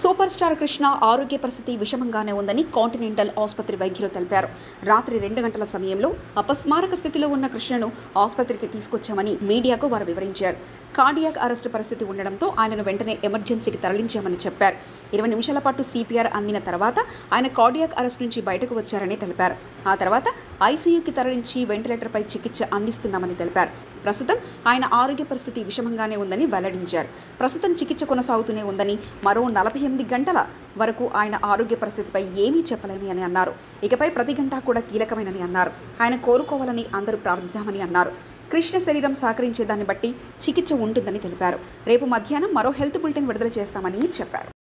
super star Krishna ఆరోగ్య పరిస్థితి విషమంగానే ఉందని కాంటినెంటల్ ఆసుపత్రి వైద్యులు తెలిపారు రాత్రి రెండు గంటల సమయంలో అపస్మారక స్థితిలో ఉన్న కృష్ణను ఆసుపత్రికి తీసుకొచ్చామని మీడియాకు వారు వివరించారు కార్డియాక్ అరెస్టు పరిస్థితి ఉండడంతో ఆయనను వెంటనే ఎమర్జెన్సీకి తరలించామని చెప్పారు ఇరవై నిమిషాల పాటు సిపిఆర్ అందిన తర్వాత ఆయన కార్డియాక్ అరెస్ట్ నుంచి బయటకు వచ్చారని తెలిపారు ఆ తర్వాత ఐసీయూకి తరలించి వెంటిలేటర్పై చికిత్స అందిస్తున్నామని తెలిపారు ప్రస్తుతం ఆయన ఆరోగ్య పరిస్థితి విషమంగానే ఉందని వెల్లడించారు ప్రస్తుతం చికిత్స కొనసాగుతూనే ఉందని మరో నలభై ఎనిమిది గంటల వరకు ఆయన ఆరోగ్య పరిస్థితిపై ఏమీ చెప్పలేని అని అన్నారు ఇకపై ప్రతి గంట కూడా కీలకమైనని అన్నారు ఆయన కోరుకోవాలని అందరూ ప్రార్థిద్దామని అన్నారు కృష్ణ శరీరం సహకరించే దాన్ని బట్టి చికిత్స ఉంటుందని తెలిపారు రేపు మధ్యాహ్నం మరో హెల్త్ బులెటిన్ విడుదల చేస్తామని చెప్పారు